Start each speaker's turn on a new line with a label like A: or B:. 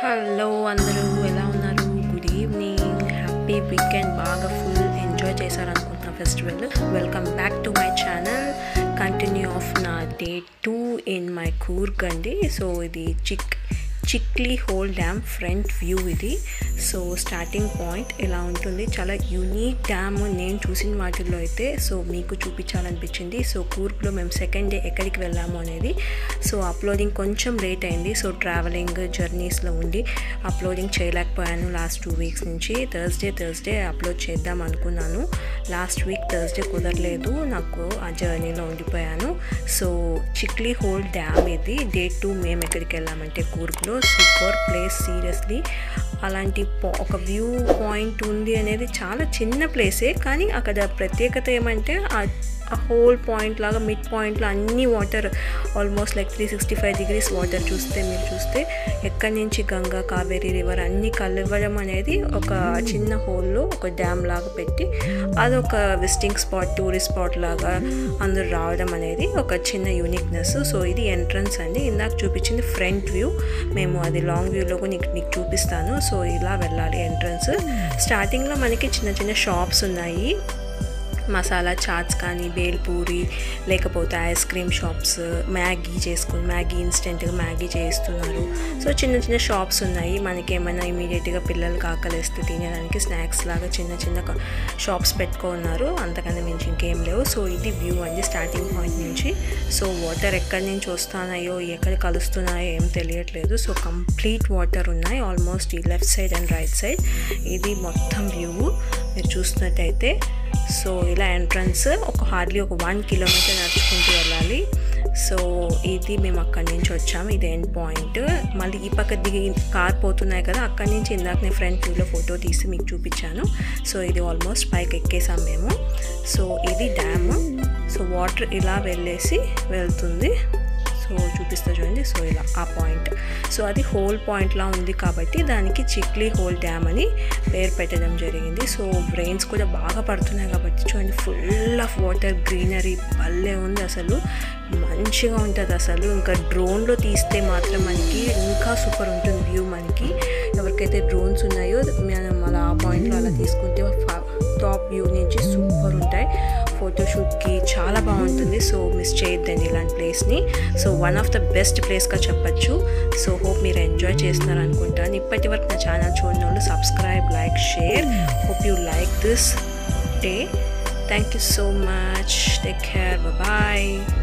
A: hello అందరూ ఎలా ఉన్నారు గుడ్ ఈవినింగ్ హ్యాపీ వీకెండ్ బాగా ఫుల్ ఎంజాయ్ చేశారనుకుంటున్నా festival welcome back to my channel continue of నా day two in my Coorg అండి సో ఇది చిక్ Chiklihole dam front view ఇది సో స్టార్టింగ్ పాయింట్ ఇలా ఉంటుంది చాలా యూనిక్ డ్యామ్ నేను చూసిన వాటిల్లో అయితే సో మీకు చూపించాలనిపించింది సో కూర్గ్లో మేము సెకండ్ డే ఎక్కడికి వెళ్ళాము అనేది సో అప్లోడింగ్ కొంచెం లేట్ అయింది సో ట్రావెలింగ్ జర్నీస్లో ఉండి అప్లోడింగ్ చేయలేకపోయాను లాస్ట్ టూ వీక్స్ నుంచి థర్స్డే థర్స్డే అప్లోడ్ చేద్దాం అనుకున్నాను లాస్ట్ వీక్ థర్స్డే కుదరలేదు నాకు ఆ జర్నీలో ఉండిపోయాను సో చిక్లీ హోల్ డ్యామ్ ఇది డే టూ మేము ఎక్కడికి వెళ్ళామంటే కూర్గ్లో సూపర్ ప్లేస్ సీరియస్లీ అలాంటి ఒక వ్యూ పాయింట్ ఉంది అనేది చాలా చిన్న ప్లేసే కానీ అక్కడ ప్రత్యేకత ఏమంటే ఆ హోల్ పాయింట్ లాగా మిడ్ పాయింట్లో అన్ని water almost like three sixty five degrees water చూస్తే మీరు చూస్తే ఎక్కడి నుంచి గంగా కావేరీ రివర్ అన్ని కలవడం అనేది ఒక చిన్న హోల్లో ఒక డ్యామ్ లాగా పెట్టి అదొక విజిటింగ్ స్పాట్ టూరిస్ట్ స్పాట్ లాగా అందరూ రావడం అనేది ఒక చిన్న యూనిక్నెస్ సో ఇది ఎంట్రన్స్ అండి ఇందాక చూపించింది ఫ్రంట్ వ్యూ మేము అది లాంగ్ వ్యూలో నీకు నీకు చూపిస్తాను సో ఇలా వెళ్ళాలి ఎంట్రన్స్ స్టార్టింగ్లో మనకి చిన్న చిన్న షాప్స్ ఉన్నాయి మసాలా చాట్స్ కానీ బేల్పూరి లేకపోతే ఐస్ క్రీమ్ షాప్స్ మ్యాగీ చేసుకుని మ్యాగీ ఇన్స్టెంట్గా మ్యాగీ చేస్తున్నారు సో చిన్న చిన్న షాప్స్ ఉన్నాయి మనకి ఏమైనా ఇమీడియట్గా పిల్లలకి ఆకలిస్తే తినడానికి స్నాక్స్ లాగా చిన్న చిన్న షాప్స్ పెట్టుకున్నారు అంతకన్నా మించి ఇంకేం లేవు సో ఇది వ్యూ అండి స్టార్టింగ్ పాయింట్ నుంచి సో వాటర్ ఎక్కడి నుంచి వస్తున్నాయో ఎక్కడ కలుస్తున్నాయో ఏం తెలియట్లేదు సో కంప్లీట్ వాటర్ ఉన్నాయి ఆల్మోస్ట్ ఈ left side and right side ఇది మొత్తం వ్యూ మీరు చూసినట్టయితే సో ఇలా ఎంట్రన్స్ ఒక హార్డ్లీ ఒక వన్ కిలోమీటర్ నడుచుకుంటూ వెళ్ళాలి సో ఇది మేము అక్కడి నుంచి వచ్చాము ఇది ఎండ్ పాయింట్ మళ్ళీ ఈ పక్క దిగి కార్ పోతున్నాయి కదా అక్కడి నుంచి ఇందాక నేను ఫ్రంట్ వ్యూలో ఫోటో తీసి మీకు చూపించాను సో ఇది ఆల్మోస్ట్ పైకి ఎక్కేసాం మేము సో ఇది డ్యామ్ సో వాటర్ ఇలా వెళ్ళేసి వెళ్తుంది సో చూపిస్తా చూడండి సో ఇలా ఆ పాయింట్ సో అది హోల్ పాయింట్లా ఉంది కాబట్టి దానికి చిక్లీ హోల్ డ్యామ్ అని పేరు పెట్టడం జరిగింది సో రెయిన్స్ కూడా బాగా పడుతున్నాయి కాబట్టి చూడండి ఫుల్ ఆఫ్ వాటర్ గ్రీనరీ భలే ఉంది అసలు మంచిగా ఉంటుంది అసలు ఇంకా డ్రోన్లో తీస్తే మాత్రం మనకి ఇంకా సూపర్ ఉంటుంది వ్యూ మనకి ఎవరికైతే డ్రోన్స్ ఉన్నాయో మనం అలా ఆ పాయింట్లో అలా తీసుకుంటే టాప్ వ్యూ నుంచి సూపర్ ఉంటాయి ఫోటోషూట్కి చాలా బాగుంటుంది సో మిస్ చేయొద్దండి ఇలాంటి ప్లేస్ని so one of the best ప్లేస్గా చెప్పచ్చు సో హోప్ మీరు ఎంజాయ్ చేస్తున్నారు అనుకుంటాను ఇప్పటి వరకు నా ఛానల్ చూడని వాళ్ళు subscribe like share hope you like this day thank you so much take care bye